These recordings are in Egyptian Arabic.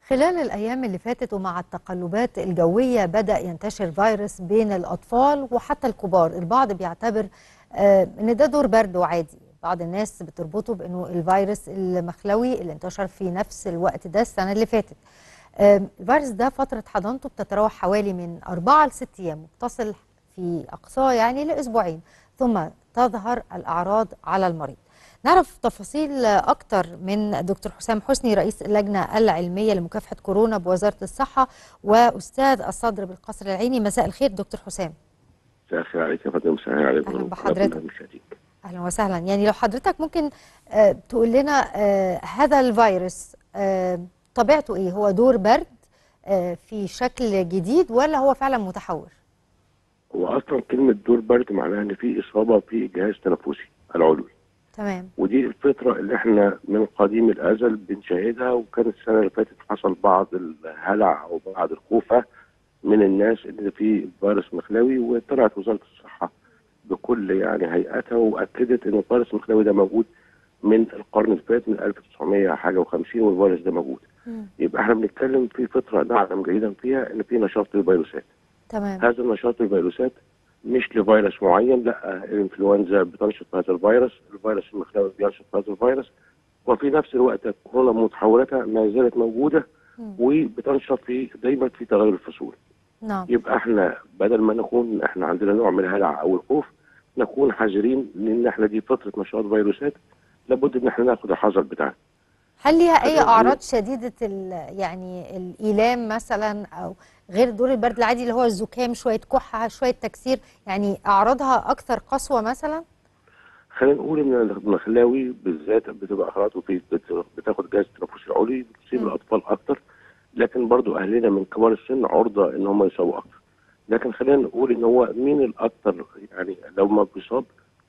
خلال الأيام اللي فاتت ومع التقلبات الجوية بدأ ينتشر فيروس بين الأطفال وحتى الكبار البعض بيعتبر آه، إن ده دور برد وعادي بعض الناس بتربطه بأنه الفيروس المخلوي اللي انتشر في نفس الوقت ده السنة اللي فاتت آه، الفيروس ده فترة حضانته بتتراوح حوالي من أربعة لست أيام وبتصل في أقصاه يعني لأسبوعين ثم تظهر الأعراض على المريض نعرف تفاصيل أكتر من دكتور حسام حسني رئيس اللجنة العلمية لمكافحة كورونا بوزارة الصحة وأستاذ الصدر بالقصر العيني مساء الخير دكتور حسام مساء الخير عليك يا فندم مساء الخير عليكم أهلا وعلى بحضرتك. كل المشاهدين. أهلا وسهلا يعني لو حضرتك ممكن آه، تقول لنا آه، هذا الفيروس آه، طبيعته إيه هو دور برد آه، في شكل جديد ولا هو فعلا متحور هو اصلا كلمه دور برد معناها ان في اصابه في الجهاز التنفسي العلوي تمام ودي الفتره اللي احنا من قديم الازل بنشاهدها وكان السنه اللي فاتت حصل بعض الهلع او بعض الخوفه من الناس ان في فيروس مخلوي وطلعت وزاره الصحه بكل يعني هيئتها واكدت ان الفيروس المخلوي ده موجود من القرن اللي فات من 1900 حاجه و50 والفيروس ده موجود مم. يبقى احنا بنتكلم في فتره نعلم جيدا فيها ان في نشاط للفيروسات تمام هذا النشاط الفيروسات مش لفيروس معين لا الانفلونزا بتنشط في هذا الفيروس الفيروس المخلوي بينشط في هذا الفيروس وفي نفس الوقت الكورونا متحوراتها ما زالت موجوده مم. وبتنشط في دايما في تغير الفصول نعم يبقى احنا بدل ما نكون احنا عندنا نوع من الهلع او الخوف نكون حذرين لان احنا دي فتره نشاط فيروسات لابد ان احنا ناخد الحذر بتاعنا هل ليها اي هذا اعراض شديده ال- يعني الايلام مثلا او غير دور البرد العادي اللي هو الزكام شويه كحه شويه تكسير يعني اعراضها اكثر قسوه مثلا خلينا نقول ان المخلاوي بالذات بتبقى اعراضه في بت- بتاخد جهاز التنفس العلوي بتصيب مم. الاطفال اكتر لكن برضو اهلنا من كبار السن عرضه ان هم يصابوا اكتر لكن خلينا نقول ان هو مين الاكتر يعني لو ما بيصاب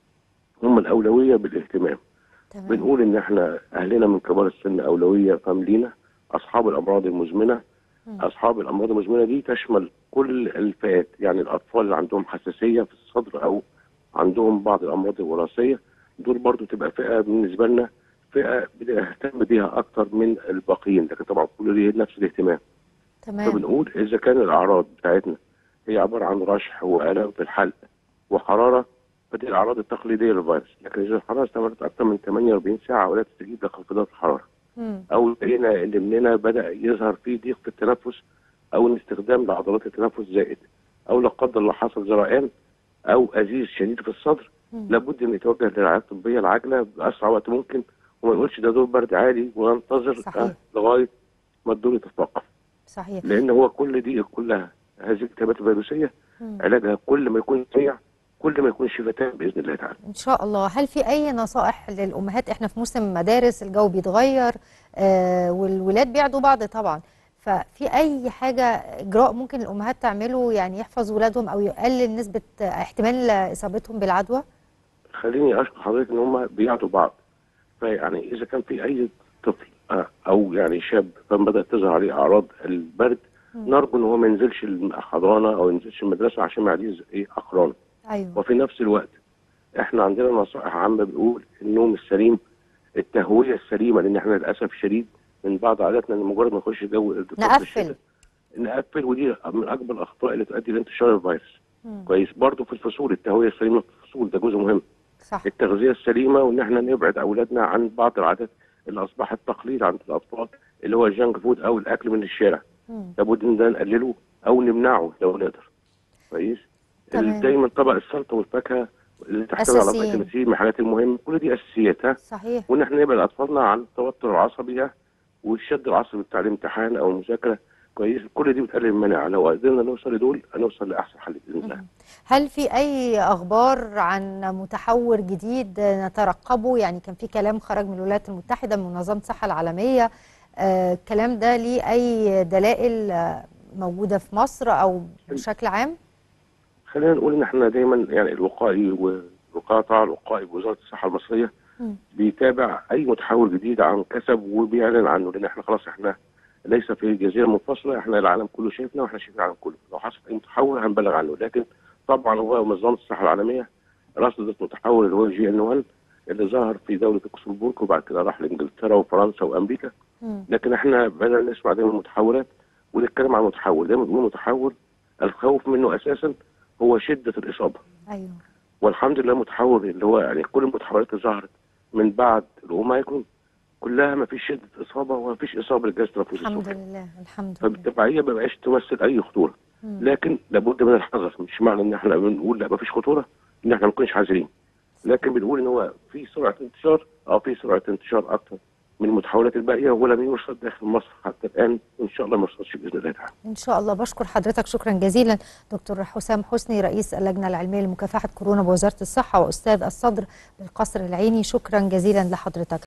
هم الاولويه بالاهتمام تمام بنقول ان احنا اهلنا من كبار السن اولويه فاملينا اصحاب الامراض المزمنه مم. اصحاب الامراض المزمنه دي تشمل كل الفئات يعني الاطفال اللي عندهم حساسيه في الصدر او عندهم بعض الامراض الوراثيه دول برضو تبقى فئه بالنسبه لنا فئه بنهتم بيها اكتر من الباقيين لكن طبعا كل دي نفس الاهتمام تمام فبنقول اذا كان الاعراض بتاعتنا هي عباره عن رشح والام في الحلق وحراره فدي الاعراض التقليديه للفيروس لكن اذا الحراره استمرت اكثر من 48 ساعه ولا تستجيب لانخفاضات الحراره مم. او لقينا ان مننا بدا يظهر فيه ضيق في التنفس او ان استخدام لعضلات التنفس زائد او لا قدر الله حصل زرقان او ازيز شديد في الصدر مم. لابد ان يتوجه للرعايه الطبيه العاجله باسرع وقت ممكن وما يقولش ده دور برد عادي وينتظر صحيح. آه لغايه ما الدور يتفاقم صحيح لان هو كل دي كلها هذه الالتهابات الفيروسيه مم. علاجها كل ما يكون سريع كل ما يكون شفاء تام باذن الله تعالى ان شاء الله هل في اي نصائح للامهات احنا في موسم مدارس الجو بيتغير آه والولاد بيعدوا بعض طبعا ففي اي حاجه اجراء ممكن الامهات تعمله يعني يحفظ ولادهم او يقلل نسبه آه، احتمال اصابتهم بالعدوى خليني اشكر حضرتك ان هم بيعطوا بعض فيعني اذا كان في اي طفل آه، او يعني شاب كان بدات تظهر عليه اعراض البرد مم. نرجو ان هو ما ينزلش الحضانه او ينزلش المدرسه عشان ما يعديش ايه اقرانه ايوه وفي نفس الوقت احنا عندنا نصائح عامه بنقول النوم السليم التهويه السليمه لان احنا للاسف الشديد من بعض عاداتنا ان مجرد ما نخش جو الفصل نقفل. الشتاء نقفل ودي من اكبر الاخطاء اللي تؤدي لانتشار الفيروس مم. كويس برضه في الفصول التهويه السليمه في الفصول ده جزء مهم صح التغذيه السليمه وان احنا نبعد اولادنا عن بعض العادات اللي اصبحت تقليد عند الاطفال اللي هو الجانك فود او الاكل من الشارع مم. لابد ان ده نقلله او نمنعه لو نقدر كويس تمام. دايما طبق السلطه والفاكهه اللي تحتوي على أساسيين. فيتامين سي من الحاجات المهمه كل دي اساسيات ها صحيح وان احنا نبعد اطفالنا عن التوتر العصبي ده والشد العصبي بتاع الامتحان او المذاكره كويس كل دي بتقلل المناعه لو قدرنا نوصل لدول هنوصل لاحسن حل باذن الله هل في أي أخبار عن متحور جديد نترقبه يعني كان في كلام خرج من الولايات المتحدة من منظمة الصحة العالمية آه، الكلام ده ليه أي دلائل آه، موجودة في مصر أو بشكل عام؟ خلينا نقول ان احنا دايما يعني الوقائي والقطاع الوقائي بوزاره الصحه المصريه مم. بيتابع اي متحول جديد عن كسب وبيعلن عنه لان احنا خلاص احنا ليس في جزيره منفصله احنا العالم كله شايفنا واحنا شايفين العالم كله لو حصل اي متحول هنبلغ عنه لكن طبعا هو منظمه الصحه العالميه رصدت متحول اللي هو جي ان 1 اللي ظهر في دوله لوكسمبورغ وبعد كده راح لانجلترا وفرنسا وامريكا مم. لكن احنا بدأنا نسمع دايما المتحورات ونتكلم عن المتحور دايما بنقول المتحور الخوف منه اساسا هو شده الاصابه ايوه والحمد لله المتحور اللي هو يعني كل المتحورات اللي ظهرت من بعد الاوميكرون كلها ما فيش شده اصابه وما فيش اصابه للجهاز التنفسي الحمد السفلي لله الحمد لله فبالتبعيه ما بقاش تمثل اي خطوره مم. لكن لابد من الحذر مش معنى ان احنا بنقول لا ما فيش خطوره ان احنا ما نكونش حذرين لكن بنقول ان هو في سرعه انتشار اه في سرعه انتشار اكتر من المتحولات الباقيه ولم يرصد داخل مصر حتى الان وان شاء الله ما يرصدش باذن الله تعالى ان شاء الله بشكر حضرتك شكرا جزيلا دكتور حسام حسني رئيس اللجنه العلميه لمكافحه كورونا بوزاره الصحه واستاذ الصدر بالقصر العيني شكرا جزيلا لحضرتك